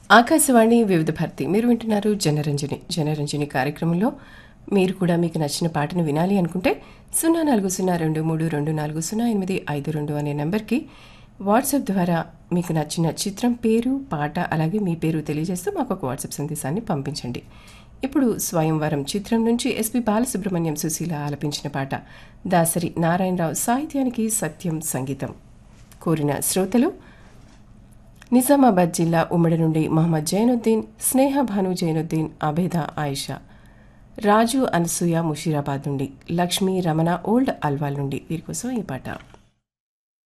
ఆకాశవాణి వివిధ భారతి మీరు వింటున్నారు జనరంజని జనరంజని కార్యక్రమంలో మీరు కూడా మీకు నచ్చిన పాటను వినాలి అనుకుంటే సున్నా నాలుగు సున్నా రెండు మూడు రెండు నాలుగు సున్నా ఎనిమిది ఐదు రెండు అనే నెంబర్కి వాట్సాప్ ద్వారా మీకు నచ్చిన చిత్రం పేరు పాట అలాగే మీ పేరు తెలియజేస్తూ మాకు ఒక వాట్సాప్ సందేశాన్ని పంపించండి ఇప్పుడు స్వయంవరం చిత్రం నుంచి ఎస్పి బాలసుబ్రహ్మణ్యం సుశీల ఆలపించిన పాట దాసరి నారాయణరావు సాహిత్యానికి సత్యం సంగీతం కోరిన శ్రోతలు నిజామాబాద్ జిల్లా ఉమ్మడి నుండి మహమ్మద్ జైనుద్దీన్ స్నేహ భాను జైనుద్దీన్ అబేద ఆయిషా రాజు అనసూయ ముషీరాబాద్ నుండి లక్ష్మీ రమణ ఓల్డ్ అల్వాల్ నుండి వీరి కోసం ఈ పాట